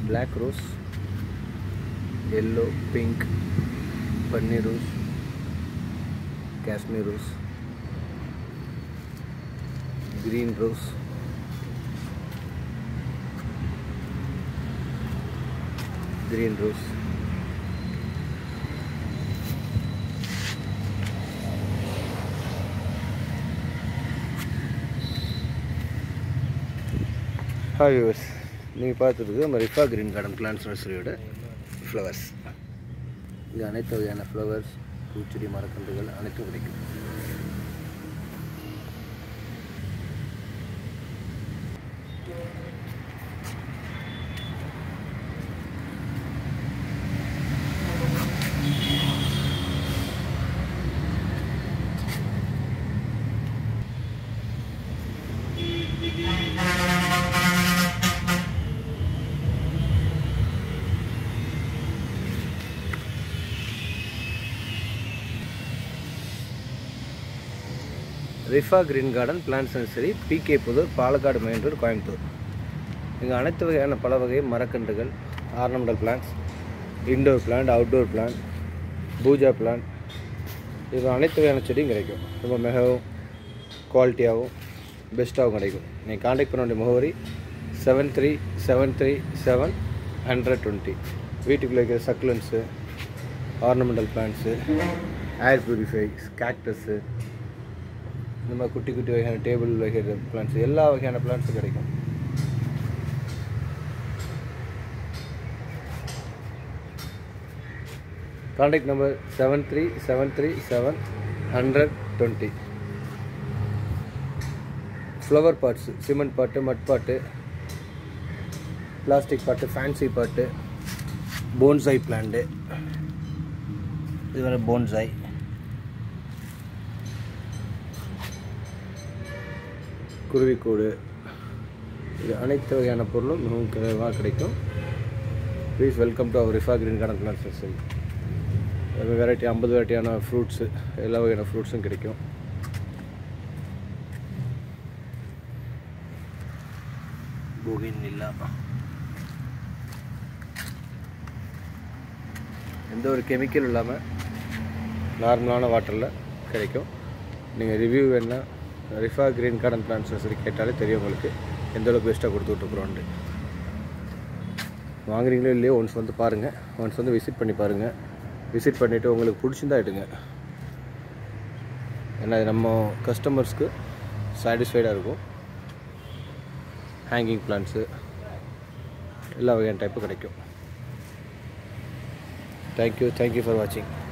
black rose yellow pink paneer rose cashmere rose green rose green rose hi viewers நீங்கள் பார்த்துருக்கு நம்ம Rifa green garden plants நர்சரியோட flowers இங்கே அனைத்து வகையான ஃப்ளவர்ஸ் பூச்செடி மரக்கன்றுகள் அனைத்தும் கிடைக்கும் Rifa green garden plants nursery PK Pudur Palakkad main road Coimbatore இங்கே அனைத்து வகையான பல வகை மரக்கன்றுகள் ornamental plants indoor plant outdoor plant puja plant இது அனைத்து வகையான செடியும் கிடைக்கும் ரொம்ப மிகவும் குவாலிட்டியாகவும் பெஸ்ட்டாகவும் கிடைக்கும் நீங்கள் காண்டாக்ட் பண்ண வேண்டிய முகவரி seven three seven three seven hundred twenty வீட்டுக்குள்ளே இருக்கிற succulents ornamental plants air purifiers cactus இந்த மாதிரி குட்டி குட்டி வகையான டேபிள் வைக்கிற பிளான்ட்ஸ் எல்லா வகையான பிளான்ட்ஸும் கிடைக்கும் contact number seven three seven three seven hundred twenty flower pots cement pot mud பாட்டு பிளாஸ்டிக் பாட்டு ஃபேன்சி பாட்டு போன்சாய் பிளான்ட்டு இது வேறு போன்சாய் குருவிக்கூடு இது அனைத்து வகையான பொருளும் மிகவும் குறைவாக கிடைக்கும் please welcome to our Rifa green garden plants nursery variety ஐம்பது வெரைட்டியான ஃப்ரூட்ஸு எல்லா வகையான ஃப்ரூட்ஸும் கிடைக்கும் போகின் நில்லா எந்த ஒரு கெமிக்கல் இல்லாமல் நார்மலான வாட்டரில் கிடைக்கும் நீங்கள் ரிவ்யூ வேணால் Rifa green garden plants nursery கேட்டாலே தெரியும் உங்களுக்கு எந்த அளவுக்கு பெஸ்ட்டாக கொடுத்துட்ருக்குறோன்ட்டு வாங்குறீங்களோ இல்லையோ ஒன்ஸ் வந்து பாருங்கள் ஒன்ஸ் வந்து விசிட் பண்ணி பாருங்கள் விசிட் பண்ணிவிட்டு உங்களுக்கு பிடிச்சிருந்தா எடுங்க ஏன்னா இது நம்ம கஸ்டமர்ஸ்க்கு சாட்டிஸ்ஃபைடாக இருக்கும் ஹேங்கிங் பிளான்ஸு எல்லா வகையான டைப்பும் கிடைக்கும் தேங்க்யூ தேங்க்யூ ஃபார் வாட்சிங்